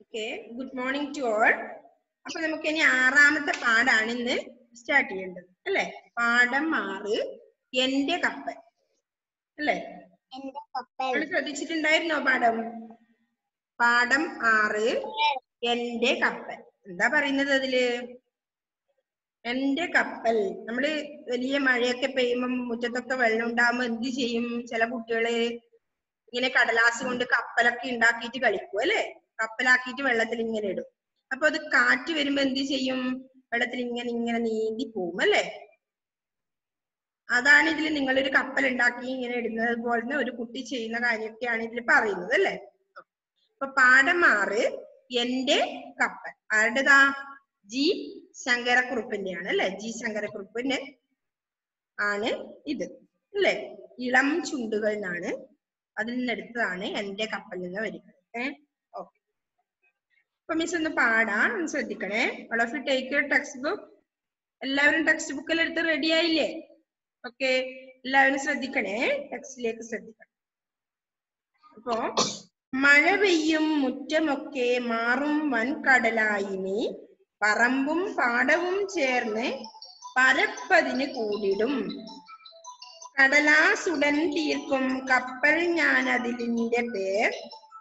Okay good morning to all അപ്പൊ നമുക്ക് ഇനി ആറാമത്തെ പാടാണ് ഇന്ന് സ്റ്റാർട്ട് ചെയ്യേണ്ടത് അല്ലെ പാഠം ആറ് എന്റെ കപ്പൽ അല്ലെ എന്റെ കപ്പൽ നിങ്ങൾ ശ്രദ്ധിച്ചിട്ടുണ്ടായിരുന്നോ പാഠം പാഠം ആറ് എന്റെ കപ്പൽ എന്താ പറയുന്നത് അതില് എന്റെ കപ്പൽ നമ്മള് വലിയ മഴയൊക്കെ പെയ്യുമ്പം മുറ്റത്തൊക്കെ വെള്ളം ഉണ്ടാകുമ്പോ എന്ത് ചെയ്യും ചില കുട്ടികള് ഇങ്ങനെ കടലാസ് കൊണ്ട് കപ്പലൊക്കെ ഉണ്ടാക്കിയിട്ട് കളിക്കും അല്ലെ കപ്പലാക്കിയിട്ട് വെള്ളത്തിൽ ഇങ്ങനെ ഇടും അപ്പൊ അത് കാറ്റ് വരുമ്പോ എന്ത് ചെയ്യും വെള്ളത്തിൽ ഇങ്ങനെ ഇങ്ങനെ നീന്തി പോകും അല്ലെ അതാണ് ഇതിൽ നിങ്ങളൊരു കപ്പൽ ഉണ്ടാക്കി ഇങ്ങനെ ഇടുന്നത് പോലെ ഒരു കുട്ടി ചെയ്യുന്ന കാര്യമൊക്കെയാണ് ഇതിൽ പറയുന്നത് അല്ലെ അപ്പൊ പാഠം ആറ് എന്റെ കപ്പൽ ആരുടേതാ ജി ശങ്കരക്കുറുപ്പിന്റെയാണ് അല്ലെ ജി ശങ്കരക്കുറുപ്പിന്റെ ആണ് ഇത് അല്ലെ ഇളം ചുണ്ടുകൾ എന്നാണ് അതിൽ നിന്നെടുത്തതാണ് എന്റെ കപ്പൽ നിന്ന് വരിക ഏഹ് ഓക്കെ അപ്പൊ മിസ് ഒന്ന് പാടാം ഒന്ന് ശ്രദ്ധിക്കണേ all of you take your text book എല്ലാവരും ടെക്സ്റ്റ് ബുക്കിൽ എടുത്ത് റെഡി ആയില്ലേ ഓക്കെ എല്ലാവരും ശ്രദ്ധിക്കണേ ടെക്സ്റ്റിലേക്ക് ശ്രദ്ധിക്കണം അപ്പോ മഴ പെയ്യും മുറ്റമൊക്കെ മാറും വൻകടലായി നീ പറമ്പും പാടവും ചേർന്ന് പരപ്പതിന് കൂടിടും കടലാസുടൻ തീർക്കും കപ്പൽ ഞാൻ അതിലിന്റെ പേർ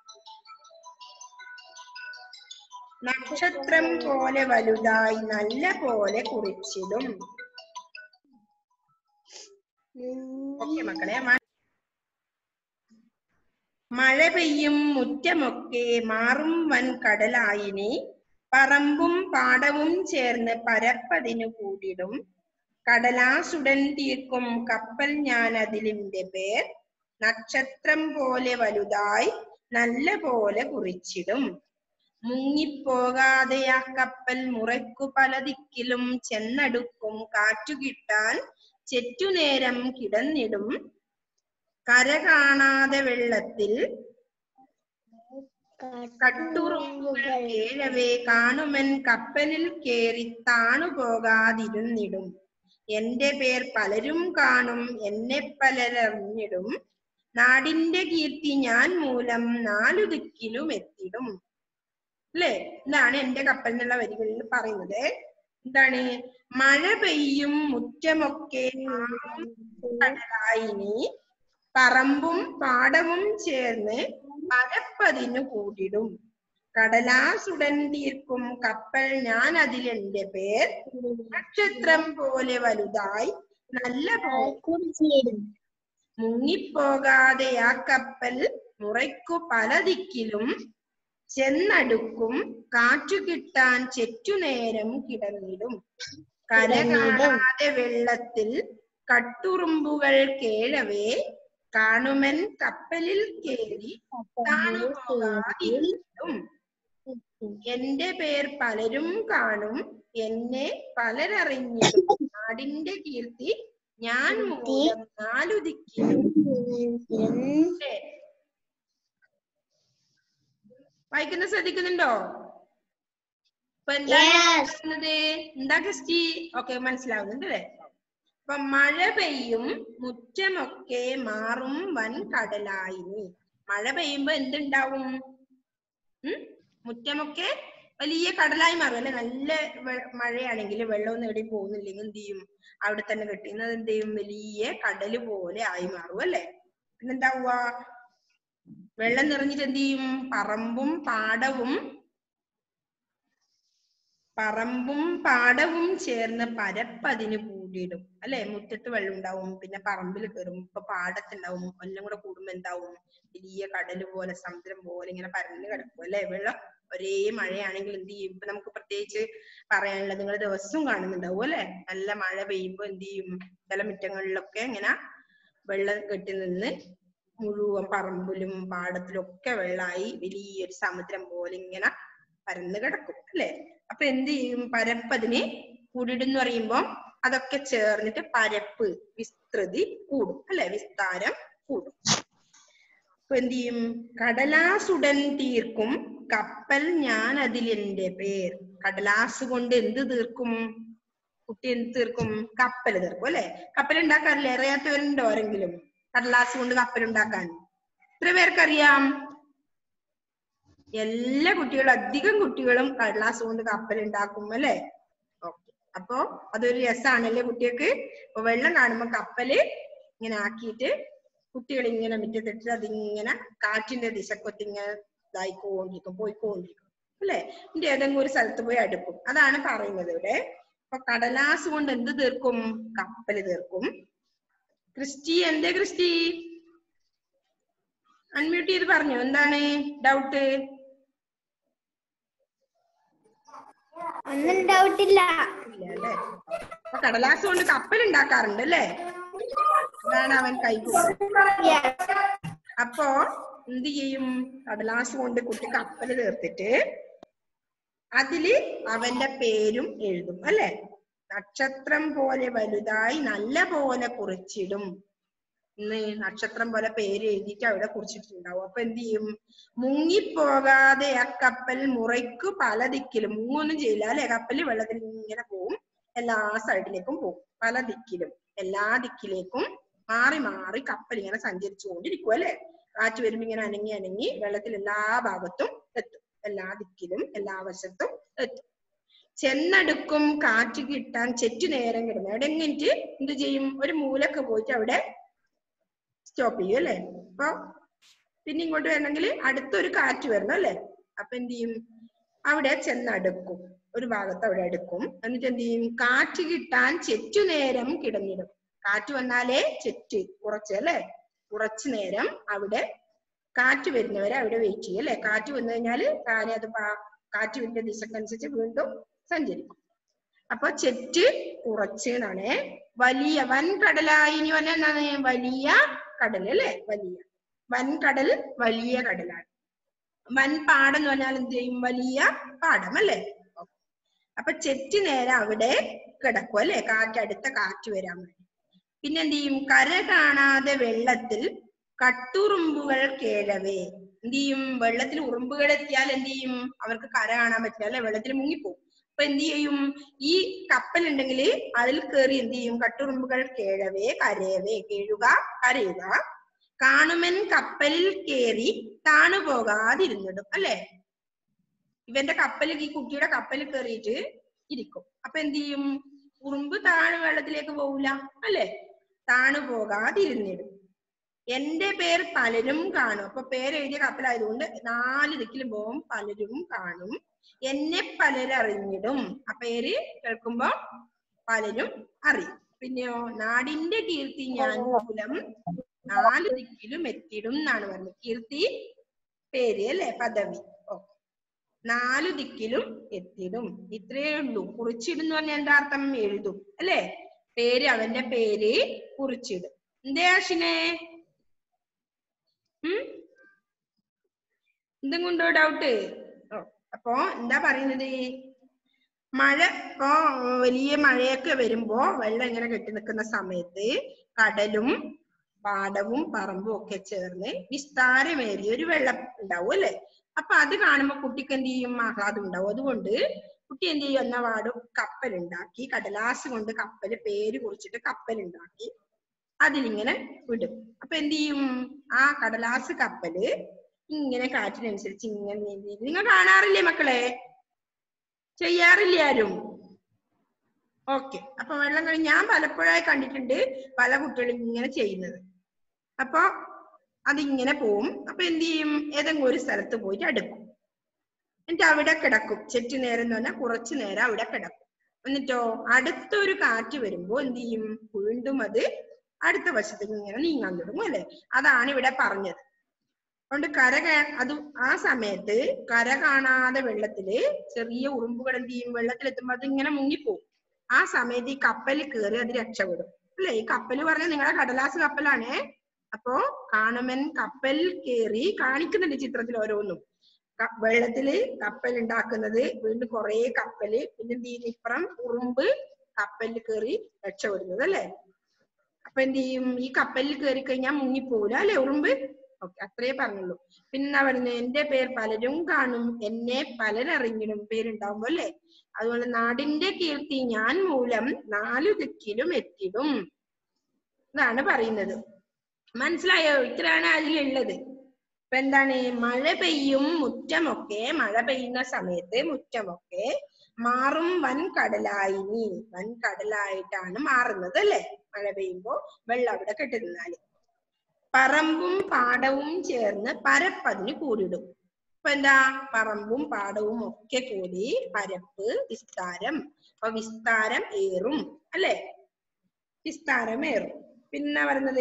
നക്ഷത്രം പോലെ വലുതായി നല്ല പോലെ കുറിച്ചിടും ഓക്കെ മക്കളെ മ- മഴ പെയ്യും മുറ്റമൊക്കെ മാറും വൻ കടലായിനി പറമ്പും പാടവും ചേർന്ന് പരപ്പതിനു കൂടിടും കടലാസുടൻ തീർക്കും കപ്പൽ ഞാൻ അതിലിന്റെ പേർ നക്ഷത്രം പോലെ വലുതായി നല്ല പോലെ കുറിച്ചിടും മുങ്ങിപ്പോകാതെ ആ കപ്പൽ മുറയ്ക്കു പല ദിക്കിലും ചെന്നടുക്കും കാറ്റു കിട്ടാൻ ചെറ്റുനേരം കിടന്നിടും കര കാണാതെ വെള്ളത്തിൽ കട്ടുറുമ്പുകൾ കേഴവേ കാണുമൻ കപ്പലിൽ കേറി താണു പോകാതിരുന്നിടും എന്റെ പേർ പലരും കാണും എന്നെ പലരറിഞ്ഞിടും നാടിന്റെ കീർത്തി ഞാൻ മൂലം നാലു ദിക്കിലും എത്തിടും അല്ലേ ഇതാണ് എന്റെ കപ്പൽ എന്നുള്ള വരികളിൽ പറയുന്നത് എന്താണ് മഴ പെയ്യും മുറ്റമൊക്കെ മാറും കടലായി നീ പറമ്പും പാടവും ചേർന്ന് പരപ്പതിനു കൂടിടും കടലാസുടൻ തീർക്കും കപ്പൽ ഞാൻ അതിലെന്റെ പേർ നക്ഷത്രം പോലെ വലുതായി നല്ല പോലെ മുങ്ങിപ്പോകാതെ ആ കപ്പൽ മുറയ്ക്കു പല ദിക്കിലും ചെന്നടുക്കും കാറ്റു കിട്ടാൻ ചെറ്റുനേരം കിടന്നിടും കര കാണാതെ വെള്ളത്തിൽ കട്ടുറുമ്പുകൾ കേഴവേ കാണുമൻ കപ്പലിൽ കേറി താണു പോകാതിരുന്നിടും എന്റെ പേർ പലരും കാണും എന്നെ പലരറിഞ്ഞിടും നാടിന്റെ കീർത്തി ഞാൻ മൂലം നാലു ദിക്കിലും ഇല്ലേ? വായിക്കുന്ന ശ്രദ്ധിക്കുന്നുണ്ടോ അപ്പൊ എന്താ Yes. പറയുന്നത് എന്താ ക്രിസ്റ്റി ഓക്കെ മനസ്സിലാവുന്നുണ്ട് അല്ലേ അപ്പൊ മഴ പെയ്യും മുറ്റമൊക്കെ മാറും വൻ കടലായി നീ മഴ പെയ്യുമ്പോ എന്തുണ്ടാവും ഉം മുറ്റമൊക്കെ വലിയ കടലായി മാറും അല്ലെ നല്ല വെ- മഴയാണെങ്കിൽ വെള്ളമൊന്നും എവിടെയും പോകുന്നില്ലെങ്കിൽ എന്ത് ചെയ്യും അവിടെ തന്നെ കെട്ടിന്നത് എന്ത് ചെയ്യും വലിയ കടല് പോലെ ആയി മാറും അല്ലെ പിന്നെന്താവുക വെള്ളം നിറഞ്ഞിട്ട് എന്ത് ചെയ്യും പറമ്പും പാടവും പറമ്പും പാടവും ചേർന്ന് പരപ്പതിന് കൂടിയിടും അല്ലെ മുറ്റത്ത് വെള്ളം ഉണ്ടാവും പിന്നെ പറമ്പിൽ കയറും ഇപ്പൊ പാടത്തുണ്ടാവും എല്ലാം കൂടെ കൂടുമ്പോ എന്താവും വലിയ കടല് പോലെ സമുദ്രം പോലെ ഇങ്ങനെ പരന്ന് കിടക്കും അല്ലെ വെള്ളം ഒരേ മഴയാണെങ്കിൽ എന്ത് ചെയ്യും ഇപ്പൊ നമുക്ക് പ്രത്യേകിച്ച് പറയാനുള്ളത് നിങ്ങൾ ദിവസവും കാണുന്നുണ്ടാവും അല്ലെ നല്ല മഴ പെയ്യുമ്പോ എന്ത് ചെയ്യും ചില മുറ്റങ്ങളിലൊക്കെ ഇങ്ങനെ വെള്ളം കെട്ടി നിന്ന് മുഴുവൻ പറമ്പിലും പാടത്തിലും ഒക്കെ വെള്ളമായി വലിയൊരു സമുദ്രം പോലെ ഇങ്ങനെ പരന്ന് കിടക്കും അല്ലെ അപ്പൊ എന്ത് ചെയ്യും പരപ്പതിന് കൂടിടുന്ന് പറയുമ്പോ അതൊക്കെ ചേർന്നിട്ട് പരപ്പ് വിസ്തൃതി കൂടും അല്ലെ വിസ്താരം കൂടും അപ്പൊ എന്ത് ചെയ്യും കടലാസുടൻ തീർക്കും കപ്പൽ ഞാൻ അതിൽ എന്റെ പേർ കടലാസ് കൊണ്ട് എന്ത് തീർക്കും കുട്ടി എന്ത് തീർക്കും കപ്പൽ തീർക്കും അല്ലെ കപ്പൽ ഉണ്ടാക്കാറില്ലേ അറിയാത്തവരുണ്ടോ ആരെങ്കിലും കടലാസ് കൊണ്ട് കപ്പൽ ഉണ്ടാക്കാൻ എത്ര പേർക്കറിയാം എല്ലാ കുട്ടികളും അധികം കുട്ടികളും കടലാസ് കൊണ്ട് കപ്പൽ ഉണ്ടാക്കും അല്ലെ ഓക്കെ അപ്പൊ അതൊരു രസാണല്ലേ കുട്ടികൾക്ക് അപ്പൊ വെള്ളം കാണുമ്പോ കപ്പല് ഇങ്ങനെ ആക്കിയിട്ട് കുട്ടികൾ ഇങ്ങനെ മുറ്റത്തിട്ട് അതിങ്ങനെ കാറ്റിന്റെ ദിശക്കൊത്തി ഇങ്ങനെ ഇതായിക്കൊണ്ടിരിക്കും പോയിക്കൊണ്ടിരിക്കും അല്ലെ എന്നിട്ട് ഏതെങ്കിലും ഒരു സ്ഥലത്ത് പോയി അടുക്കും അതാണ് പറയുന്നത് ഇവിടെ അപ്പൊ കടലാസ് കൊണ്ട് എന്ത് തീർക്കും കപ്പല് തീർക്കും ക്രിസ്റ്റി എന്തേ ക്രിസ്റ്റി അൺമ്യൂട്ട് ചെയ്ത് പറഞ്ഞു എന്താണ് ഡൗട്ട് ഒന്നും ഡൗട്ടില്ല ഇല്ല അല്ലേ അപ്പൊ കടലാസ് കൊണ്ട് കപ്പൽ ഉണ്ടാക്കാറുണ്ട് അല്ലേ അതാണ് അവൻ കൈകൊണ്ട് അപ്പോ എന്ത് ചെയ്യും കടലാസ് കൊണ്ട് കുട്ടി കപ്പല് തീർത്തിട്ട് അതില് അവന്റെ പേരും എഴുതും അല്ലെ നക്ഷത്രം പോലെ വലുതായി നല്ല പോലെ കുറിച്ചിടും ഇന്ന് നക്ഷത്രം പോലെ പേര് എഴുതിയിട്ട് അവിടെ കുറിച്ചിട്ടുണ്ടാവും അപ്പൊ എന്ത് ചെയ്യും മുങ്ങിപ്പോകാതെ ആ കപ്പൽ മുറയ്ക്കു പല ദിക്കിലും മുങ്ങൊന്നും ചെയ്യില്ല അല്ലെ കപ്പല് വെള്ളത്തിൽ ഇങ്ങനെ പോവും എല്ലാ സൈഡിലേക്കും പോകും പല ദിക്കിലും എല്ലാ ദിക്കിലേക്കും മാറി മാറി കപ്പൽ ഇങ്ങനെ സഞ്ചരിച്ചുകൊണ്ടിരിക്കും അല്ലെ കാറ്റ് വരുമ്പോ ഇങ്ങനെ അനങ്ങി അനങ്ങി വെള്ളത്തിൽ എല്ലാ ഭാഗത്തും എത്തും എല്ലാ ദിക്കിലും എല്ലാ വശത്തും എത്തും ചെന്നടുക്കും കാറ്റ് കിട്ടാൻ ചെറ്റു നേരം കിടന്നു അവിടെ എങ്ങിട്ട് എന്ത് ചെയ്യും ഒരു മൂലക്ക് പോയിട്ട് അവിടെ സ്റ്റോപ്പ് ചെയ്യും അല്ലെ അപ്പൊ പിന്നെ ഇങ്ങോട്ട് വരണമെങ്കിൽ അടുത്തൊരു കാറ്റ് വരണം അല്ലെ അപ്പൊ എന്ത് ചെയ്യും അവിടെ ചെന്നടുക്കും ഒരു ഭാഗത്ത് അവിടെ അടുക്കും എന്നിട്ട് എന്ത് ചെയ്യും കാറ്റ് കിട്ടാൻ ചെറ്റു നേരം കിടന്നിടും കാറ്റ് വന്നാലേ ചെറ്റ് കുറച്ച് അല്ലെ കുറച്ചു നേരം അവിടെ കാറ്റ് വരുന്നവരെ അവിടെ വെയിറ്റ് ചെയ്യും അല്ലെ കാറ്റ് വന്നു കഴിഞ്ഞാല് താനെ അത് പാ- കാറ്റിന്റെ ദിശക്കനുസരിച്ച് വീണ്ടും സഞ്ചരിക്കും അപ്പൊ ചെറ്റ് കുറച്ച് എന്നാണ് വലിയ വൻകടലായി ഇനി പറഞ്ഞാൽ എന്താണ് വലിയ കടൽ അല്ലെ വലിയ വൻകടൽ വലിയ കടലാണ് വൻപാടം എന്ന് പറഞ്ഞാൽ എന്ത് ചെയ്യും വലിയ പാടം അല്ലെ അപ്പൊ ചെറ്റ് നേരെ അവിടെ കിടക്കും അല്ലെ കാറ്റ് അടുത്ത കാറ്റ് വരാൻ വേണ്ടി പിന്നെ എന്ത് ചെയ്യും കര കാണാതെ വെള്ളത്തിൽ കട്ടുറുമ്പുകൾ കേഴവേ എന്ത് ചെയ്യും വെള്ളത്തിൽ ഉറുമ്പുകൾ എത്തിയാൽ എന്ത് ചെയ്യും അവർക്ക് കര കാണാൻ പറ്റില്ല അല്ലെ വെള്ളത്തിൽ മുങ്ങിപ്പോകും അപ്പൊ എന്ത് ചെയ്യും ഈ കപ്പൽ ഉണ്ടെങ്കിൽ അതിൽ കയറി എന്ത് ചെയ്യും കട്ടുറുമ്പുകൾ കേഴവേ കരയവേ കേഴുക കരയുക കാണുമൻ കപ്പലിൽ കേറി താണു പോകാതിരുന്നിടും അല്ലെ ഇവന്റെ കപ്പലിൽ ഈ കുട്ടിയുടെ കപ്പലിൽ കയറിയിട്ട് ഇരിക്കും അപ്പൊ എന്ത് ചെയ്യും ഉറുമ്പ് താഴെ വെള്ളത്തിലേക്ക് പോവില്ല അല്ലെ താണു പോകാതിരുന്നിടും എന്റെ പേർ പലരും കാണും അപ്പൊ പേര് എഴുതിയ കപ്പലായതുകൊണ്ട് നാല് ദിക്കിലും പോകും പലരും കാണും എന്നെ പലരറിഞ്ഞിടും ആ പേര് കേൾക്കുമ്പോ പലരും അറിയും പിന്നെയോ നാടിന്റെ കീർത്തി ഞാൻ മൂലം നാല് ദിക്കിലും എത്തിയിടും എന്നാണ് പറഞ്ഞത് കീർത്തി പേര് അല്ലെ പദവി ഓ നാലു ദിക്കിലും എത്തിയിടും ഇത്രയേ ഉള്ളൂ കുറിച്ചിടും എന്ന് പറഞ്ഞാൽ എന്താ അർത്ഥം എഴുതും അല്ലെ പേര് അവന്റെ പേര് കുറിച്ചിടും എന്തേ ആഷിനെ ഉം എന്തും കൊണ്ടോ ഡൗട്ട് ഓ അപ്പോ എന്താ പറയുന്നത് മഴ ഇപ്പോ വലിയ മഴയൊക്കെ വരുമ്പോ വെള്ളം ഇങ്ങനെ കെട്ടി നിൽക്കുന്ന സമയത്ത് കടലും പാടവും പറമ്പും ഒക്കെ ചേർന്ന് വിസ്താരമേറിയ ഒരു വെള്ളം ഉണ്ടാവും അല്ലെ അപ്പൊ അത് കാണുമ്പോ കുട്ടിക്ക് എന്ത് ചെയ്യും ആഹ്ലാദം ഉണ്ടാവും അതുകൊണ്ട് കുട്ടി എന്ത് ചെയ്യും എന്ന പാടും കപ്പൽ ഉണ്ടാക്കി കടലാസ് കൊണ്ട് കപ്പല് പേര് കുറിച്ചിട്ട് കപ്പൽ ഉണ്ടാക്കി അതിലിങ്ങനെ വിടും അപ്പൊ എന്ത് ചെയ്യും ആ കടലാസ് കപ്പല് ഇങ്ങനെ കാറ്റിനനുസരിച്ച് ഇങ്ങനെ നീന്തി നിങ്ങൾ കാണാറില്ലേ മക്കളെ ചെയ്യാറില്ലേ ആരും ഓക്കെ അപ്പൊ വെള്ളം കഴിഞ്ഞ് ഞാൻ പലപ്പോഴായി കണ്ടിട്ടുണ്ട് പല കുട്ടികളും ഇങ്ങനെ ചെയ്യുന്നത് അപ്പൊ അതിങ്ങനെ പോവും അപ്പൊ എന്ത് ചെയ്യും ഏതെങ്കിലും ഒരു സ്ഥലത്ത് പോയിട്ട് അടുക്കും എന്നിട്ട് അവിടെ കിടക്കും ചെറ്റു നേരം എന്ന് പറഞ്ഞാൽ കുറച്ചു നേരം അവിടെ കിടക്കും എന്നിട്ടോ അടുത്തൊരു കാറ്റ് വരുമ്പോ എന്ത് ചെയ്യും വീണ്ടും അത് അടുത്ത വശത്തേക്ക് ഇങ്ങനെ നീങ്ങാൻ തുടങ്ങും അല്ലെ അതാണ് ഇവിടെ പറഞ്ഞത് അതുകൊണ്ട് കര കാ- അത് ആ സമയത്ത് കര കാണാതെ വെള്ളത്തില് ചെറിയ ഉറുമ്പുകൾ എന്ത് ചെയ്യും വെള്ളത്തിലെത്തുമ്പോ അത് ഇങ്ങനെ മുങ്ങിപ്പോവും ആ സമയത്ത് ഈ കപ്പലിൽ കയറി അത് രക്ഷപ്പെടും അല്ലെ ഈ കപ്പൽ പറഞ്ഞാൽ നിങ്ങളുടെ കടലാസ് കപ്പലാണേ അപ്പോ കാണുമൻ കപ്പൽ കേറി കാണിക്കുന്നുണ്ട് ചിത്രത്തിൽ ഓരോന്നും ക- വെള്ളത്തില് കപ്പൽ ഉണ്ടാക്കുന്നത് വീണ്ടും കുറെ കപ്പല് പിന്നെ എന്ത് ചെയ്യും ഇപ്പുറം ഉറുമ്പ് കപ്പലിൽ കയറി രക്ഷപ്പെടുന്നത് അല്ലെ അപ്പൊ എന്ത് ചെയ്യും ഈ കപ്പലിൽ കയറി കഴിഞ്ഞാൽ മുങ്ങിപ്പോകൂല അല്ലെ ഉറുമ്പ് ഓക്കെ അത്രേ പറഞ്ഞുള്ളൂ പിന്നെ പറയുന്നത് എന്റെ പേർ പലരും കാണും എന്നെ പലരറിഞ്ഞിടും പേരുണ്ടാവുമ്പോ അല്ലെ അതുപോലെ നാടിന്റെ കീർത്തി ഞാൻ മൂലം നാലു ദിക്കിലും എത്തിടും ഇതാണ് പറയുന്നത് മനസ്സിലായോ ഇത്രയാണ് അതിലുള്ളത് ഇപ്പൊ എന്താണ് മഴ പെയ്യും മുറ്റമൊക്കെ മഴ പെയ്യുന്ന സമയത്ത് മുറ്റമൊക്കെ മാറും വൻ കടലായിനി വൻ കടലായിട്ടാണ് മാറുന്നത് അല്ലെ മഴ പെയ്യുമ്പോ വെള്ളം അവിടെ കെട്ടിരുന്നാല് പറമ്പും പാടവും ചേർന്ന് പരപ്പതിന് കൂടിടും ഇപ്പൊ എന്താ പറമ്പും പാടവും ഒക്കെ കൂടി പരപ്പ് വിസ്താരം അപ്പൊ വിസ്താരം ഏറും അല്ലെ വിസ്താരം ഏറും പിന്നെ പറയുന്നത്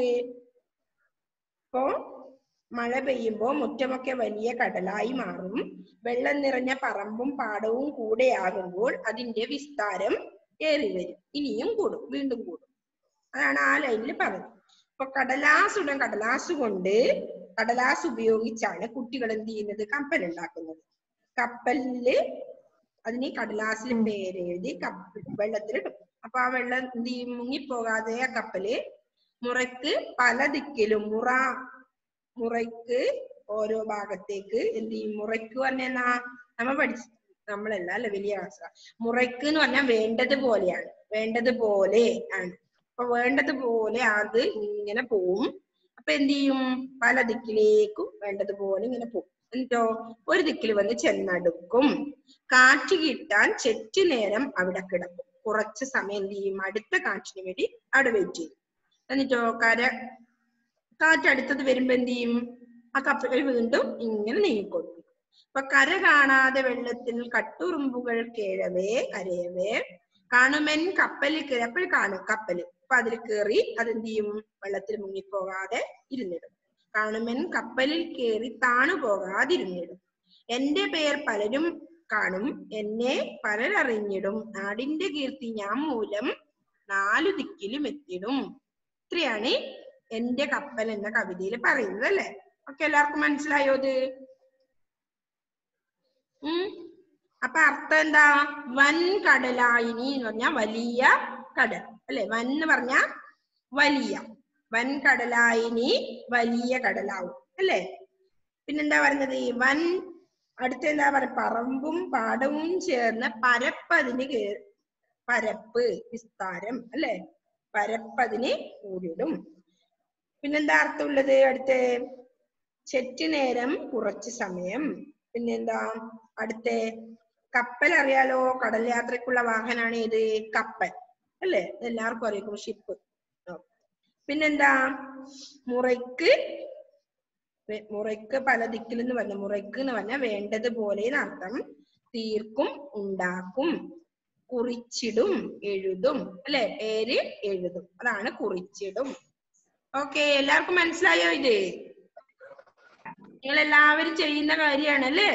ഇപ്പോ മഴ പെയ്യുമ്പോ മുറ്റമൊക്കെ വലിയ കടലായി മാറും വെള്ളം നിറഞ്ഞ പറമ്പും പാടവും കൂടെയാകുമ്പോൾ അതിന്റെ വിസ്താരം ഏറി വരും ഇനിയും കൂടും വീണ്ടും കൂടും അതാണ് ആ ലൈനിൽ പറയുന്നത് ഇപ്പൊ കടലാസുടൻ കടലാസ് കൊണ്ട് കടലാസ് ഉപയോഗിച്ചാണ് കുട്ടികൾ എന്ത് ചെയ്യുന്നത് കപ്പൽ ഉണ്ടാക്കുന്നത് കപ്പലില് അതിന് കടലാസിൽ പേരെഴുതി കപ്പൽ വെള്ളത്തിലിടും അപ്പൊ ആ വെള്ളം എന്ത് ചെയ്യും മുങ്ങിപ്പോകാതെ ആ കപ്പല് മുറയ്ക്ക് പല ദിക്കിലും മുറ മുറയ്ക്ക് ഓരോ ഭാഗത്തേക്ക് എന്ത് ചെയ്യും മുറയ്ക്ക് പറഞ്ഞാ നമ്മ പഠിച്ചു നമ്മളല്ല അല്ലെ വലിയ ക്ലാസ് മുറയ്ക്ക് എന്ന് പറഞ്ഞാൽ വേണ്ടതുപോലെയാണ് വേണ്ടതുപോലെ ആണ് അപ്പൊ വേണ്ടതുപോലെ അത് ഇങ്ങനെ പോവും അപ്പൊ എന്ത് ചെയ്യും പല ദിക്കിലേക്കും വേണ്ടതുപോലെ ഇങ്ങനെ പോകും എന്നിട്ടോ ഒരു ദിക്കിൽ വന്ന് ചെന്നടുക്കും കാറ്റ് കിട്ടാൻ ചെറ്റു നേരം അവിടെ കിടക്കും കുറച്ച് സമയം എന്ത് ചെയ്യും അടുത്ത കാറ്റിന് വേണ്ടി അവിടെ വെയിറ്റ് ചെയ്യും എന്നിട്ടോ കര കാറ്റ് അടുത്തത് വരുമ്പോ എന്ത് ചെയ്യും ആ കപ്പൽ വീണ്ടും ഇങ്ങനെ നീങ്ങിക്കൊടുക്കും അപ്പൊ കര കാണാതെ വെള്ളത്തിൽ കട്ടുറുമ്പുകൾ കേഴവേ കരയവേ കാണുമെൻ കപ്പലിൽ കയറി അപ്പോൾ കാണും കപ്പല് അപ്പൊ അതിൽ കയറി അതെന്ത് ചെയ്യും വെള്ളത്തിൽ മുങ്ങിപ്പോകാതെ ഇരുന്നിടും കാണുമെൻ കപ്പലിൽ കയറി താണു പോകാതിരുന്നിടും എന്റെ പേർ പലരും കാണും എന്നെ പലരറിഞ്ഞിടും നാടിന്റെ കീർത്തി ഞാൻ മൂലം നാലു ദിക്കിലും എത്തിടും ഇത്രയാണ് എന്റെ കപ്പൽ എന്ന കവിതയിൽ പറയുന്നത് അല്ലെ ഒക്കെ എല്ലാവർക്കും മനസ്സിലായോ ഇത് ഉം അപ്പൊ അർത്ഥം എന്താ വൻ കടലായിനി എന്ന് പറഞ്ഞാൽ വലിയ കടൽ അല്ലെ വൻ എന്ന് പറഞ്ഞ വലിയ വൻ കടലായിനി വലിയ കടലാവും അല്ലെ പിന്നെന്താ പറയുന്നത് വൻ അടുത്ത എന്താ പറയാ പറമ്പും പാടവും ചേർന്ന് പരപ്പതിന് കേ- പരപ്പ് വിസ്താരം അല്ലെ പരപ്പതിന് കൂടിടും പിന്നെന്താ അർത്ഥമുള്ളത് അടുത്ത് ചെറ്റു നേരം കുറച്ച് സമയം പിന്നെന്താ അടുത്ത കപ്പൽ അറിയാലോ കടൽ യാത്രക്കുള്ള വാഹനാണ് ഇത് കപ്പൽ അല്ലേ എല്ലാവർക്കും അറിയാം ഷിപ്പ് പിന്നെന്താ മുറയ്ക്ക് വെ- മുറയ്ക്ക് പല ദിക്കിൽ എന്ന് പറഞ്ഞ മുറയ്ക്ക് എന്ന് പറഞ്ഞാൽ വേണ്ടതുപോലെ എന്നർത്ഥം തീർക്കും ഉണ്ടാക്കും കുറിച്ചിടും എഴുതും അല്ലെ പേര് എഴുതും അതാണ് കുറിച്ചിടും ഓക്കെ എല്ലാവർക്കും മനസ്സിലായോ ഇത് നിങ്ങൾ എല്ലാവരും ചെയ്യുന്ന കാര്യമാണ് അല്ലേ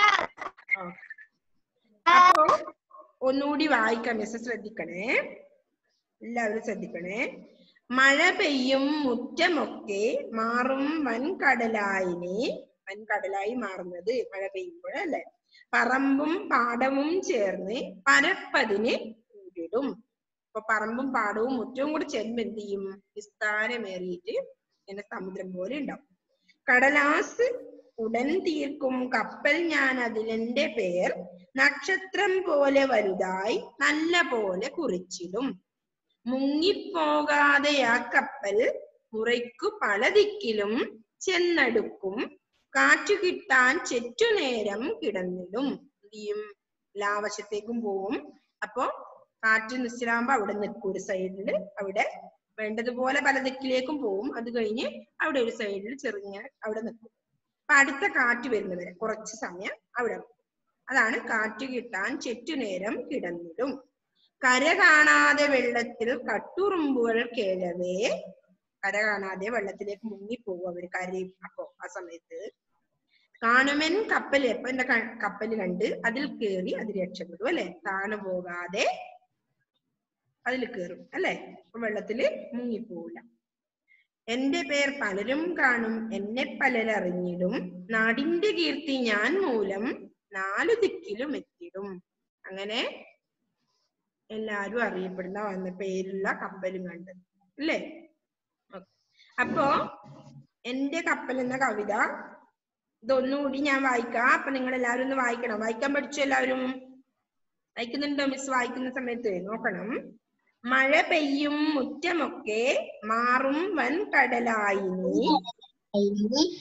അപ്പൊ ഒന്നുകൂടി വായിക്കാം മിസ് ശ്രദ്ധിക്കണേ എല്ലാവരും ശ്രദ്ധിക്കണേ മഴ പെയ്യും മുറ്റമൊക്കെ മാറും വൻകടലായിനി വൻകടലായി മാറുന്നത് മഴ പെയ്യുമ്പോഴല്ലേ പറമ്പും പാടവും ചേർന്ന് പരപ്പതിന് കൂടിടും അപ്പൊ പറമ്പും പാടവും മുറ്റവും കൂടി ചേരുമ്പോ എന്ത് ചെയ്യും വിസ്താരമേറിയിട്ട് ഇങ്ങനെ സമുദ്രം പോലെ ഉണ്ടാവും കടലാസ് ഉടൻ തീർക്കും കപ്പൽ ഞാൻ അതിലെന്റെ പേർ നക്ഷത്രം പോലെ വലുതായി നല്ല പോലെ കുറിച്ചിടും മുങ്ങിപ്പോകാതെ ആ കപ്പൽ മുറയ്ക്കു പല ദിക്കിലും ചെന്നടുക്കും കാറ്റു കിട്ടാൻ ചെറ്റുനേരം കിടന്നിടും എന്ത് ചെയ്യും എല്ലാ വശത്തേക്കും പോവും അപ്പൊ കാറ്റ് നിശ്ചലാകുമ്പോ അവിടെ നിൽക്കും ഒരു സൈഡില് അവിടെ വേണ്ടതുപോലെ പല ദിക്കിലേക്കും പോവും അത് കഴിഞ്ഞ് അവിടെ ഒരു സൈഡിൽ ചെറുങ്ങനെ അവിടെ നിൽക്കും അപ്പൊ അടുത്ത കാറ്റ് വരുന്നവരെ കുറച്ച് സമയം അവിടെ നിൽക്കും. അതാണ് കാറ്റ് കിട്ടാൻ ചെറ്റുനേരം കിടന്നിടും കര കാണാതെ വെള്ളത്തിൽ കട്ടുറുമ്പുകൾ കേഴവേ കര കാണാതെ വെള്ളത്തിലേക്ക് മുങ്ങിപ്പോകും അവര് കരയും അപ്പൊ ആ സമയത്ത് കാണുമൻ കപ്പൽ എപ്പൊ എന്റെ കപ്പൽ കണ്ട് അതിൽ കേറി അത് രക്ഷപ്പെടും അല്ലെ താണു പോകാതെ അതിൽ കേറും അല്ലെ അപ്പൊ വെള്ളത്തില് മുങ്ങിപ്പോവില്ല എന്റെ പേർ പലരും കാണും എന്നെ പലരറിഞ്ഞിടും നാടിന്റെ കീർത്തി ഞാൻ മൂലം നാലു ദിക്കിലും എത്തിടും അങ്ങനെ എല്ലാരും അറിയപ്പെടുന്ന വന്ന പേരുള്ള കപ്പലും കണ്ട് അല്ലേ Okay. അപ്പോ എന്റെ കപ്പൽ എന്ന കവിത ഇതൊന്നുകൂടി ഞാൻ വായിക്കാം അപ്പൊ നിങ്ങൾ എല്ലാവരും ഒന്ന് വായിക്കണം വായിക്കാൻ പഠിച്ചു എല്ലാവരും വായിക്കുന്നുണ്ടോ മിസ് വായിക്കുന്ന സമയത്ത് നോക്കണം മഴ പെയ്യും മുറ്റമൊക്കെ മാറും വൻ കടലായി നീ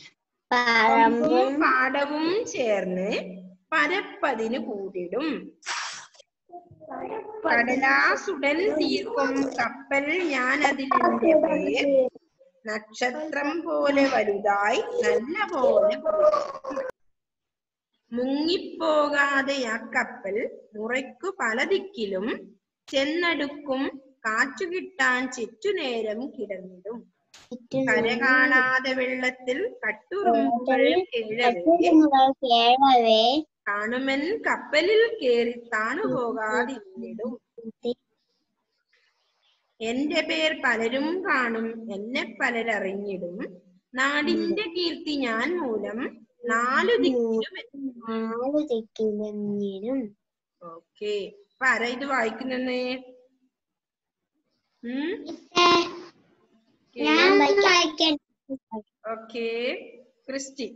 പറമ്പും പാടവും ചേർന്ന് പരപ്പതിന് കൂടിടും കടലാസുടൻ തീർക്കും കപ്പൽ ഞാൻ അതിലെന്റെ പേർ നക്ഷത്രം പോലെ വലുതായി നല്ല പോലെ മുങ്ങിപ്പോകാതെ ആ കപ്പൽ മുറയ്ക്കു പല ദിക്കിലും ചെന്നടുക്കും കാറ്റു കിട്ടാൻ ചുറ്റുനേരം കിടന്നിടും കര കാണാതെ വെള്ളത്തിൽ കട്ടുറുമ്പുകൾ കിഴവേ കേളവേ കാണുമൻ കപ്പലിൽ കേറി താണു പോകാതിരുന്നിടും എന്റെ പേർ പലരും കാണും എന്നെ പലരറിഞ്ഞിടും നാടിന്റെ കീർത്തി ഞാൻ മൂലം നാലു ദിക്കിലും എത്തും നാല് തെക്കിലും ഓക്കെ അപ്പൊ ആരാ ഇത് വായിക്കുന്നേ ഉം ഞാൻ വായിക്കാൻ ഓക്കെ ക്രിസ്റ്റി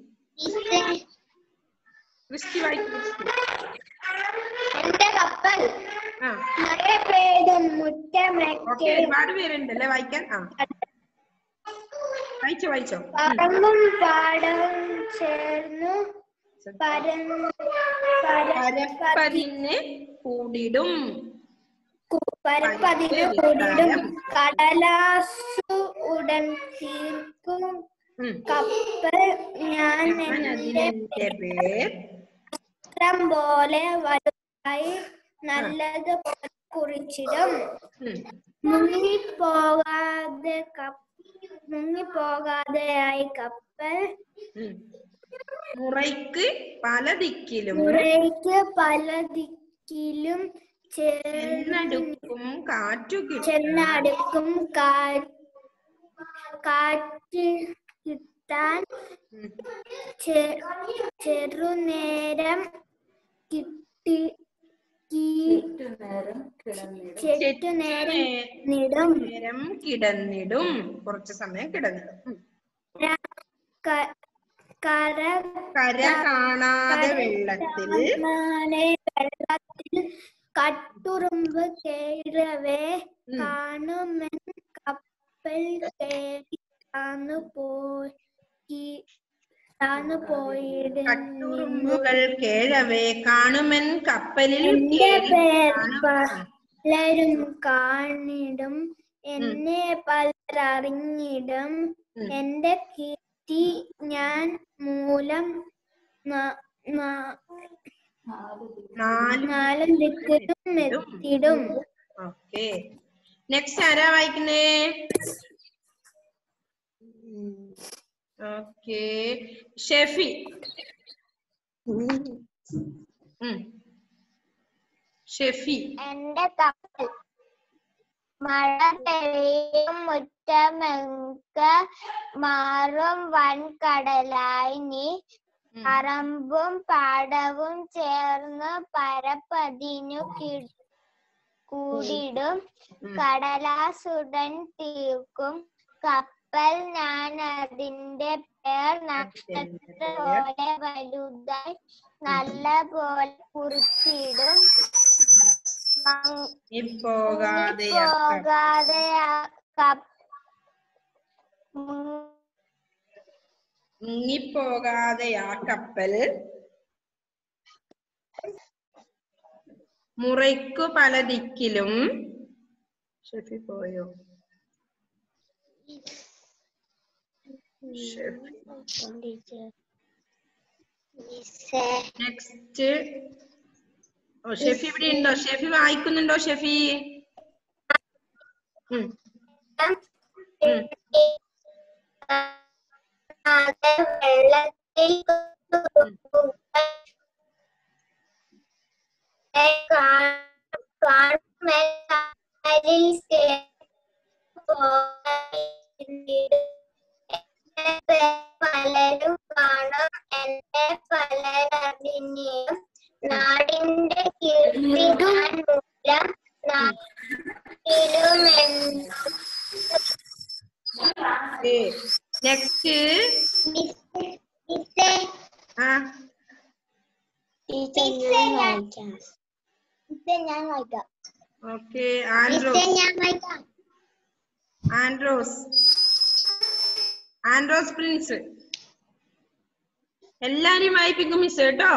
ക്രിസ്റ്റി വായിക്കും ക്രിസ്റ്റി എന്റെ കപ്പൽ ആ മഴ പെയ്തും ഓക്കെ മുറ്റമൊക്കെ ഒരുപാട് പേരുണ്ടല്ലേ വായിക്കാൻ ആ വായിച്ചോ വായിച്ചോ ഉം. പറമ്പും പാടവും ചേർന്നു പരന്ന് പരപ്പതിന് കൂടിടും പരപ്പതിന് കൂടിടും കടലാസു ഉടൻ തീർക്കും ഉം. കപ്പൽ ഞാൻ ഞാൻ അതിലെന്റെ പേർ ചിത്രം പോലെ വലുതായി നല്ലത് കുറിച്ചിടും ഉം. മുങ്ങിപ്പോകാതെ കപ്പ മുങ്ങിപ്പോകാതെയായി കപ്പൽ ഉം. മുറയ്ക്ക് പല ദിക്കിലും മുറയ്ക്ക് പല ദിക്കിലും ചേർന്ന് ചെന്നടുക്കും കാറ്റു കിട്ടും ചെന്നടുക്കും കാ- കാറ്റ് കിട്ടാൻ ചെ- ചെറുനേരം കിട്ടി കി- ചെറ്റുനേരം നിടും നേരം കിടന്നിടും കുറച്ചു സമയം കിടന്നിടും ഉം. ക- കര കര കാണാതെ വെള്ളത്തിൽ കാണാതെ വെള്ളത്തിൽ കട്ടുറുമ്പ് കേറവേ ഉം. കാണുമെൻ കപ്പൽ കേറി താന്നു പോയി താന്നു പോയിടും കട്ടുറുമ്പുകൾ കേഴവേ കാണുമൻ കപ്പലിൽ എന്റെ കേറി പേർ കാണും. പലരും കാണിടും എന്നെ പലരറിഞ്ഞിടും ഉം. എന്റെ കീർത്തി ഞാൻ മൂലം ന- ന- നാല് നാലും ദിക്കിലും എത്തിടും ഓക്കെ നെക്സ്റ്റ് ആരാ വായിക്കുന്നേ ഓക്കെ ഷെഫി ഉം. ഷെഫി എന്റെ കപ്പൽ മഴ പെയ്യും മുറ്റമെങ്ക മാറും വൻകടലായി നീ ഉം. പറമ്പും പാടവും ചേർന്ന് പരപ്പതിനു കി- കൂടിടും ഉം. കടലാസുടൻ തീർക്കും കപ്പൽ ഞാൻ അതിന്റെ പേർ നക്ഷത്ര പോലെ വലുതായി നല്ല പോലെ കുറിച്ചിടും മങ്- ഈ പോകാതെ പോകാതെ ആ കപ്പ മുങ്ങി മുങ്ങിപ്പോകാതെ ആ കപ്പൽ മുറയ്ക്കു പല ദിക്കിലും ഷെഫി പോയോ ഷെഫി നെക്സ്റ്റ് ഓ ഷെഫി ഇവിടെ ഉണ്ടോ ഷെഫി വായിക്കുന്നുണ്ടോ ഷെഫി ഉം, ഉം. അത് വെള്ളത്തിൽ കാണുമെങ്കിൽ പലരും കാണും എന്റെ പലരറിഞ്ഞും നാടിന്റെ കീർത്തി ഞാൻ മൂലം നാട്ടിലും നെക്സ്റ്റ് മിസ്സേ ആ ടീച്ചർ ഞാൻ വായിക്കാം ടീച്ചർ ഞാൻ വായിക്കാം ഓക്കെ ആൻഡ്രോസ് ടീച്ചർ ഞാൻ വായിക്കാം ആൻഡ്രോസ് ആൻഡ്രോസ് പ്രിൻസ് എല്ലാരും വായിപ്പിക്കും മിസ് കേട്ടോ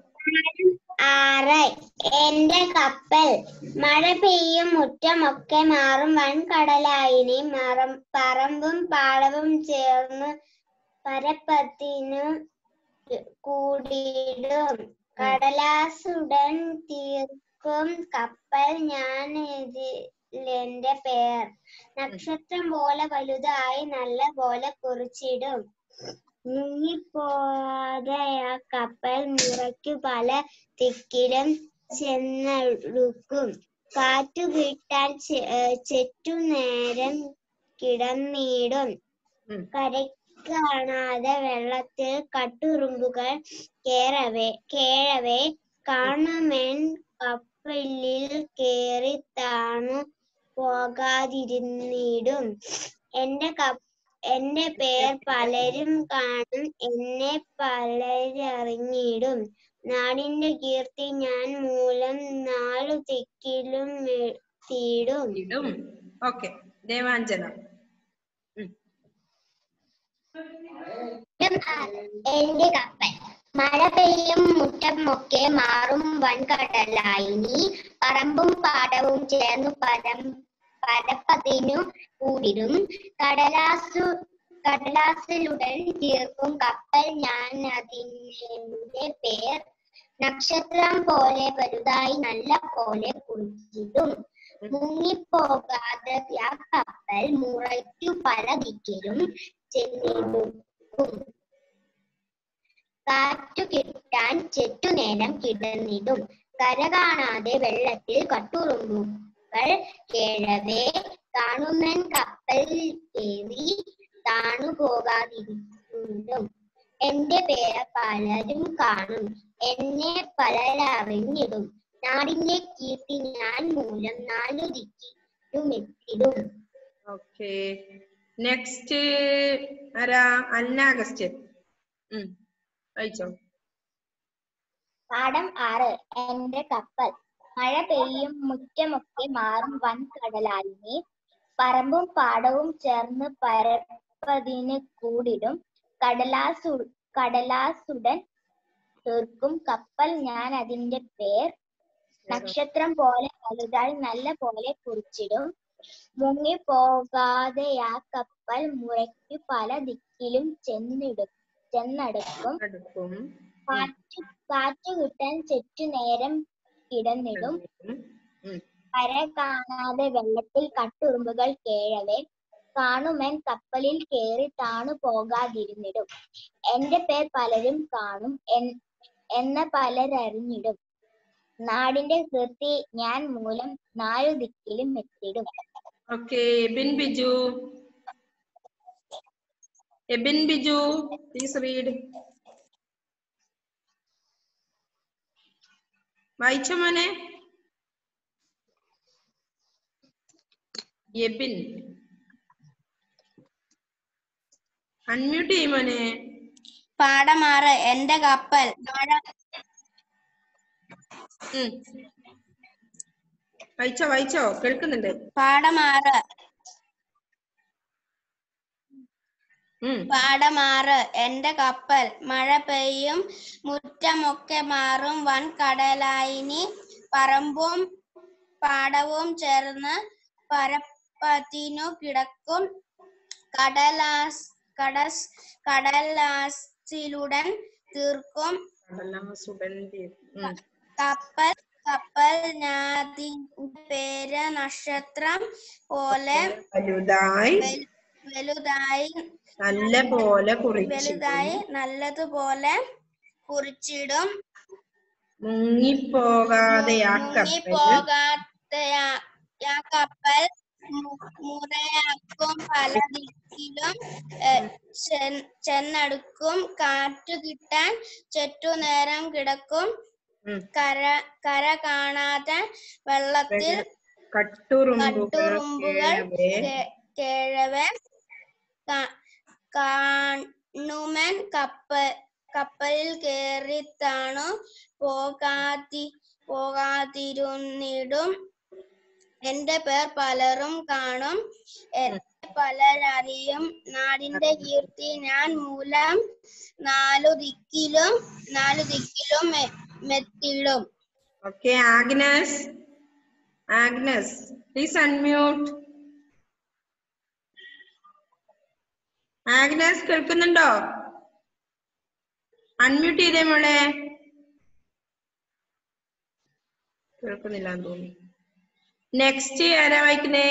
ആറ് എന്റെ കപ്പൽ മഴ പെയ്യും മുറ്റമൊക്കെ മാറും വൻകടലായിനി മറം പറമ്പും പാടവും ചേർന്ന് പരപ്പത്തിനു കൂടിയിടും കടലാസുടൻ തീർക്കും കപ്പൽ ഞാൻ ഇതിലെന്റെ പേർ നക്ഷത്രം പോലെ വലുതായി നല്ല പോലെ കുറിച്ചിടും മുങ്ങിപ്പോകാതെ ആ കപ്പൽ മുറയ്ക്കു പല ദിക്കിലും ചെന്നെടുക്കും കാറ്റു കിട്ടാൻ ചെ- ഏ, ചെറ്റു നേരം കിടന്നിടും ഉം. കരയ്ക്ക് കാണാതെ വെള്ളത്തിൽ കട്ടുറുമ്പുകൾ കേറവേ കേഴവേ കാണുമെൻ കപ്പലിൽ കേറി താണു പോകാതിരുന്നിടും എന്റെ കപ്പ എന്റെ പേർ പലരും കാണും എന്നെ പലരറിഞ്ഞിടും നാടിന്റെ കീർത്തി ഞാൻ മൂലം നാലു ദിക്കിലും തീടും ഇടും ഓക്കെ ദേവാഞ്ജന ഉം. എന്റെ കപ്പൽ മഴ പെയ്യും മുറ്റമൊക്കെ മാറും വൻകടലായി നീ പറമ്പും പാടവും ചേർന്നു പരം പരപ്പതിനു കൂടിടും കടലാസു കടലാസിലുടൻ തീർക്കും കപ്പൽ ഞാൻ അതിന്റെ പേർ നക്ഷത്രം പോലെ വലുതായി നല്ല പോലെ കുറിച്ചിടും മുങ്ങിപ്പോകാതെ ആ കപ്പൽ മുറയ്ക്കു പല ദിക്കിലും ചെന്നിടും കാറ്റു കിട്ടാൻ ചെറ്റുനേരം കിടന്നിടും കര കാണാതെ വെള്ളത്തിൽ കട്ടുറുമ്പുകൾ കേഴവേ കാണുന്നൻ കപ്പൽ ഏറി താണു പോകാതിരിക്കും എന്റെ പേര് പലരും കാണും എന്നെ പലരറിഞ്ഞിടും നാടിന്റെ കീർത്തി ഞാൻ മൂലം നാലു ദിക്കിലും എത്തിടും ഓക്കെ നെക്സ്റ്റ് ആരാ അന്ന അഗസ്റ്റ്യൻ ഉം വായിച്ചോ പാഠം ആറ് എന്റെ കപ്പൽ മഴ പെയ്യും മുറ്റമൊക്കെ മാറും വൻകടലായി നീ പറമ്പും പാടവും ചേർന്ന് പരപ്പതിന് കൂടിടും കടലാസു കടലാസുടൻ തീർക്കും കപ്പൽ ഞാൻ അതിന്റെ പേർ നക്ഷത്രം പോലെ വലുതായി നല്ല പോലെ കുറിച്ചിടും മുങ്ങിപ്പോകാതെ ആ കപ്പൽ മുറയ്ക്ക് പല ദിക്കിലും ചെന്നിടും ചെന്നടക്കും അടുക്കും കാറ്റ് കാറ്റ് കിട്ടാൻ ചെറ്റു നേരം കിടന്നിടും ഉം. കര കാണാതെ വെള്ളത്തിൽ കട്ടുറുമ്പുകൾ കേഴവേ കാണുമെൻ കപ്പലിൽ കേറി താണു പോകാതിരുന്നിടും എന്റെ പേർ പലരും കാണും എൻ- എന്ന പലരറിഞ്ഞിടും നാടിന്റെ കീർത്തി ഞാൻ മൂലം നാലു ദിക്കിലും എത്തിടും okay Ebin Biju Ebin Biju please read വായിച്ചോ മോനെ എബിൻ അൺമ്യൂട്ട് ചെയ്യും മോനെ പാടമാറ് എന്റെ കപ്പൽ മഴ ഉം. വായിച്ചോ വായിച്ചോ കേൾക്കുന്നുണ്ട് പാടമാറ് ഉം പാടമാറ് എന്റെ കപ്പൽ മഴ പെയ്യും മുറ്റമൊക്കെ മാറും വൻ കടലായിനി പറമ്പും പാടവും ചേർന്ന് പരപ്പത്തിനു കിടക്കും കടലാസ് കടസ് കടലാസിലുടൻ തീർക്കും കടലാസുടൻ തീർ- ഉം. കപ്പൽ കപ്പൽ ഞാതിന്റെ പേര് നക്ഷത്രം പോലെ വലുതായി വലു- വലുതായി നല്ല പോലെ കുറിച്ചു വലുതായി നല്ലതുപോലെ കുറിച്ചിടും മുങ്ങിപ്പോകാതെ ആ കപ്പൽ മുങ്ങിപ്പോകാത്ത ആ- ആ കപ്പൽ മു- മുറയാക്കും പല ദിക്കിലും ഏ, ചെൻ- ചെന്നടുക്കും കാറ്റു കിട്ടാൻ ചെറ്റു നേരം കിടക്കും ഉം. കര കര കാണാതെ വെള്ളത്തിൽ കട്ടുറുമ്പുകൾ കട്ടുറുമ്പുകൾ കേഴവേ കേ- കേഴവേ കാ- കാണുമൻ കപ്പ കപ്പലിൽ കേറിത്താണു പോകാതി പോകാതിരുന്നിടും എന്റെ പേർ പലരും കാണും എ- പലരറിയും നാടിന്റെ കീർത്തി ഞാൻ മൂലം നാലു ദിക്കിലും നാലു ദിക്കിലും മെ- മെത്തിടും okay Agnes Agnes please unmute Agnes കേൾക്കുന്നുണ്ടോ അൺമ്യൂട്ട് ചെയ്തേ മോളെ കേൾക്കുന്നില്ല എന്ന് തോന്നുന്നു നെക്സ്റ്റ് ആരാ വായിക്കുന്നേ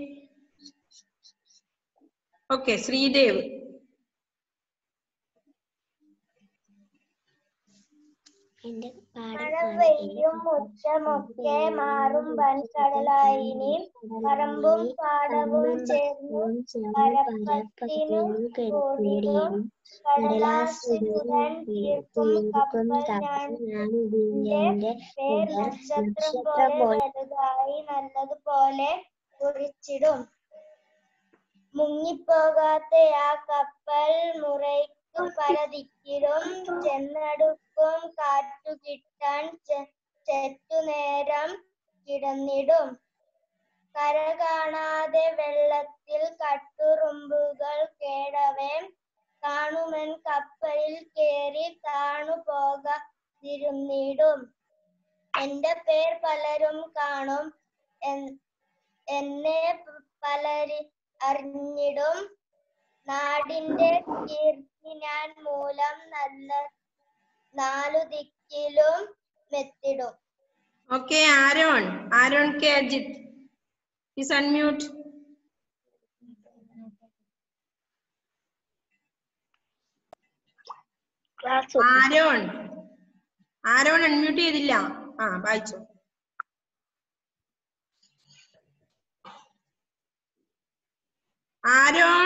ഓക്കെ ശ്രീദേവ് എന്റെ മഴ പെയ്യും മുറ്റമൊക്കെ മാറും വൻകടലായിനി പറമ്പും പാടവും ചേർന്നു പരപ്പത്തിനു കൂടിയും കടലാസുരൻ തീർക്കും കപ്പൽ ഞാൻ എന്റെ പേർ നക്ഷത്രം പോലെ വലുതായി നല്ലതുപോലെ കുറിച്ചിടും മുങ്ങിപ്പോകാത്ത ആ കപ്പൽ മുറയ്ക്കു പല ദിക്കിലും ചെന്നടുക്കും കാറ്റു കിട്ടാൻ ചെ- ചെറ്റുനേരം കിടന്നിടും കര കാണാതെ വെള്ളത്തിൽ കട്ടുറുമ്പുകൾ കേടവേ കാണുമെൻ കപ്പലിൽ കേറി താണു പോകാതിരുന്നിടും എന്റെ പേർ പലരും കാണും എൻ- എന്നെ പ- പലരി അറിഞ്ഞിടും നാടിന്റെ കീർത്തി ഞാൻ മൂലം നല്ല നാലു ദിക്കിലും മെത്തിടും okay Aaron Aaron K Ajith please unmute Aaron Aaron unmute ചെയ്തില്ല ആ വായിച്ചോ ആരോൺ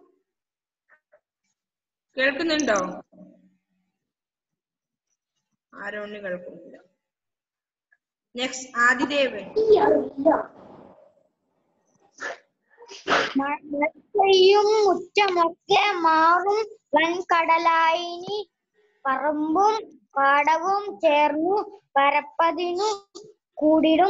കേൾക്കുന്നുണ്ടോ ആരോണ് കേൾക്കുന്നില്ല നെക്സ്റ്റ് ആദിദേവ് മഴയും മുറ്റമൊക്കെ മാറും വൻകടലായിനി പറമ്പും പാടവും ചേർന്നു പരപ്പതിനു കൂടിടും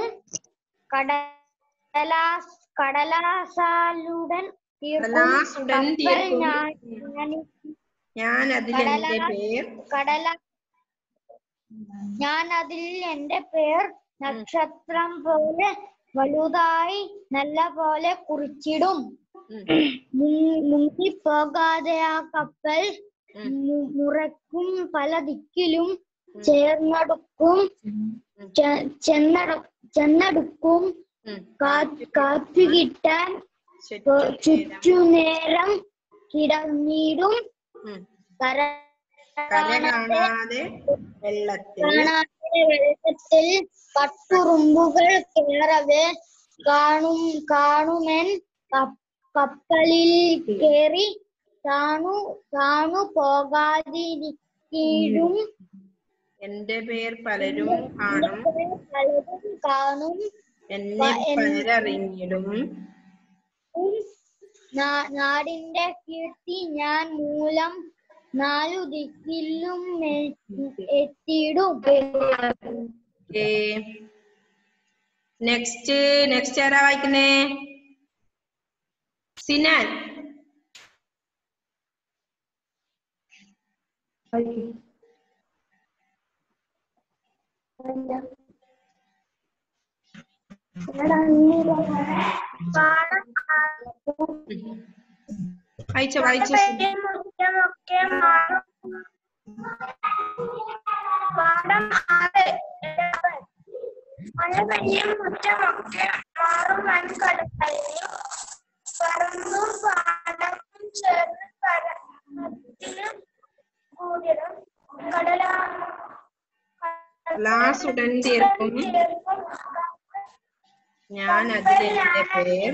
കടലാസ് കടലാസാലുടൻ തീർക്കും കടലാസുടൻ കപ്പൽ തീർക്കും. ഞാൻ ഞാൻ- ഞാൻ അതിൽ എന്റെ കടലാ- പേർ കടല ഞാൻ അതിൽ എന്റെ പേർ നക്ഷത്രം പോലെ വലുതായി നല്ല പോലെ കുറിച്ചിടും ഉം, മുങ്ങി- മുങ്ങിപ്പോകാതെ ആ കപ്പൽ ഉം, മു- മുറക്കും പല ദിക്കിലും ചേർന്നടുക്കും ചെ- ചെന്നട- ചെന്നടുക്കും ഉം. കാ- കാറ്റു കിട്ടാൻ ചുറ്റും ചുറ്റുനേരം കിടന്നിടും ഉം. കര കര കാണാതെ വെള്ളത്തിൽ കാണാതെ വെള്ളത്തിൽ കട്ടുറുമ്പുകൾ കേറവേ കാണും കാണുമെൻ കപ്പ- കപ്പലിൽ കേറി താണു താണു പോകാതിരിക്കും എന്റെ പേർ പലരും കാണും പലരും കാണും എന്നെ പലരറിഞ്ഞിടും നാ- നാടിന്റെ കീർത്തി ഞാൻ മൂലം നാലു ദിക്കിലും എ- എത്തിയിടും നെക്സ്റ്റ് നെക്സ്റ്റ് ആരാ വായിക്കുന്നേ സിനാൻ വായിച്ചോ വായിച്ചോ മുറ്റമൊക്കെ മാറും പാടം ആറ് മഴ പെയ്യും മുറ്റമൊക്കെ മാറും വൻകടലിൽ പറമ്പും പാടവും ചേർന്ന് പരത്തിന് കൂടിടും കടലാ ലാസുടൻ തീർക്കും ചേർക്കും ഞാൻ അതിൽ എന്റെ പേർ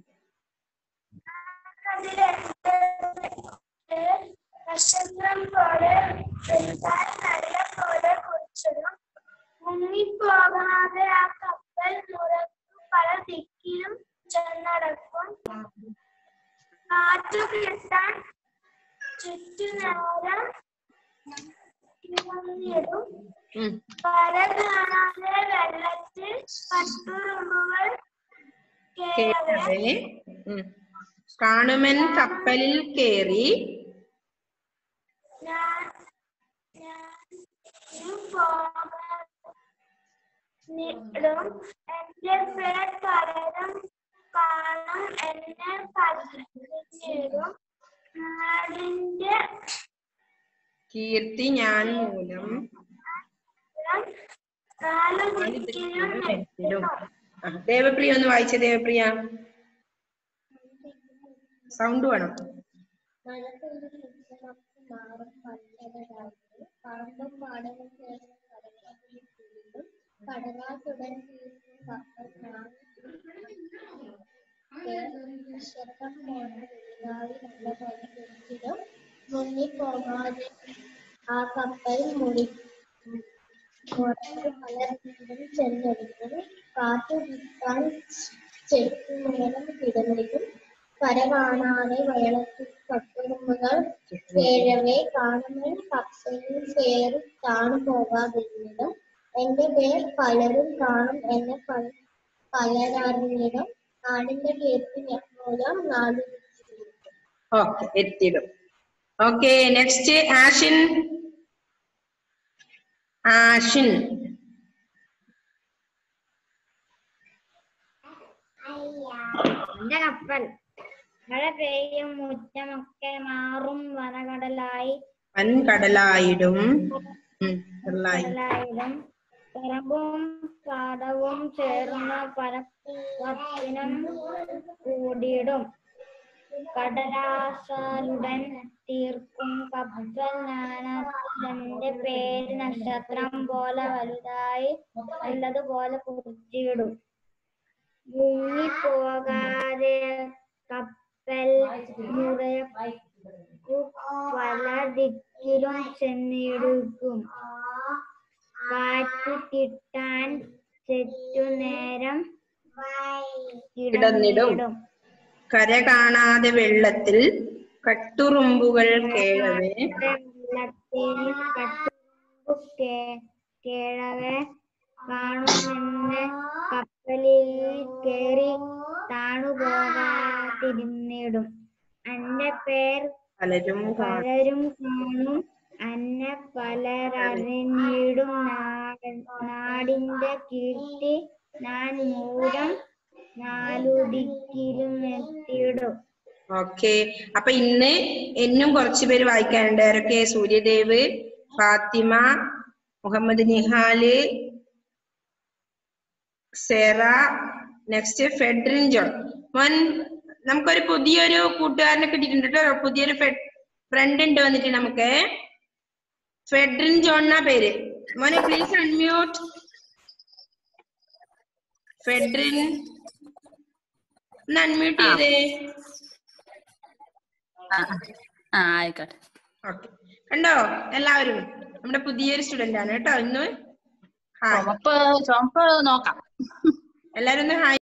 നക്ഷത്രം പോലെ വലുതായി നല്ല പോലെ കുറിച്ചിടും മുങ്ങിപ്പോകാതെ ആ കപ്പൽ മുറക്കും പല ദിക്കിലും ചെന്നടക്കും കാറ്റു കിട്ടാൻ ചുറ്റുനേരം ഇറങ്ങിയിടും ഉം. കര കാണാതെ വെള്ളത്തിൽ പട്ടുറുമ്പുകൾ കേറവേ കേട്ടവേ ഉം. കാണുമൻ കപ്പലിൽ കേറി ഞാൻ ഞാനും പോകാനിടും എന്റെ പേർ പലരും കാണും എന്നെ പലരും നാടിന്റെ കീർത്തി ഞാൻ മൂലം നാലു നാല് ദിക്കിലും ദിക്കിലും എത്തിടും. ആ, ദേവപ്രിയ ഒന്ന് വായിച്ച ദേവപ്രിയ സൗണ്ട് വേണം മഴ പെയ്ത് കിട്ടുന്നവർക്ക് മാറും പച്ചതരായിട്ട് പറമ്പും പാടവും ചേർന്ന് കടലാസിൽ കൂടും കടലാസുടൻ തീർക്കും കപ്പൽ നക്ഷത്രം പോലെ വലുതായി നല്ല പോലെ കുടിച്ചിടും മുങ്ങിപ്പോകാതെ ആ കപ്പൽ മുടി പുറത്ത് പലർക്കും ചെന്നെടുക്കും കാറ്റു കിട്ടാൻ ചെട്ടുമേളം കിടന്നിടും കര കാണാതെ വെള്ളത്തിൽ കട്ടുറുമ്പുകൾ കേഴവെ കാണുമ്പോൾ കപ്പലിൽ കയറി താണു പോകാതിരുന്നിടും എന്റെ പേർ പലരും കാണും എന്നെ പല പലരറിഞ്ഞിടും നാടിന്റെ കീർത്തി മൂലം നാട് ഓക്കെ എത്തിടും ഓക്കെ നെക്സ്റ്റ് ആഷിൻ ആഷിൻ എന്റെ കപ്പൽ മഴ പെയ്യും മുറ്റമൊക്കെ മാറും വനകടലായി വൻകടലായിടും ഉം, കടലായി കടലായിടും പറമ്പും പാടവും ചേർന്ന പരപ്പത്തിനും കൂടിയിടും കടലാസാലുടൻ തീർക്കും കപ്പൽ നാനത്തിന്റെ പേര് നക്ഷത്രം പോലെ വലുതായി നല്ലതുപോലെ കുറിച്ചിടും മുങ്ങിപ്പോകാതെ കപ്പൽ മുറയ്ക്കു പല ദിക്കിലും ചെന്നിടുക്കും കാറ്റ് കിട്ടാൻ ചെറ്റുനേരം കിടന്നിടും. കര കാണാതെ വെള്ളത്തിൽ കട്ടുറുമ്പുകൾ കേഴവേ വെള്ളത്തിൽ കട്ടുറുമ്പ് കേ- കേഴവെ കാണുമെന്ന് കപ്പലിൽ കേറി താണു പോകാതിരുന്നിടും എന്റെ പേർ പലരും കാണും പലരും കാണും അന്നെ പലരറിഞ്ഞിടും നാടൻ നാടിന്റെ കീർത്തി ഞാൻ മൂലം നാലു ദിക്കിലും എത്തിയിടും ഓക്കെ അപ്പൊ ഇന്ന് എന്നും കുറച്ച് പേര് വായിക്കാനുണ്ട് ആരൊക്കെ സൂര്യദേവ് ഫാത്തിമ മുഹമ്മദ് നിഹാല് സെറ നെക്സ്റ്റ് ഫെഡറിൻ ജോൺ മോൻ നമുക്കൊരു പുതിയൊരു കൂട്ടുകാരനെ കിട്ടിയിട്ടുണ്ട് കേട്ടോ പുതിയൊരു ഫ്രണ്ട് ഉണ്ട് വന്നിട്ട് നമുക്ക് ഫെഡറിൻ ജോൺ എന്നാ പേര് മോനെ പ്ലീസ് അൺമ്യൂട്ട് ഫെഡറിൻ ഒന്ന് അൺമ്യൂട്ട് ചെയ്തേ ആ ആ. ആ ആയിക്കോട്ടെ ഓക്കെ കണ്ടോ എല്ലാവരും നമ്മുടെ പുതിയൊരു സ്റ്റുഡന്റ് ആണ് കേട്ടോ ഇന്ന് ഹായ് ചുമപ്പ് ചുമപ്പ് നോക്കാം എല്ലാരും ഒന്ന് ഹായ്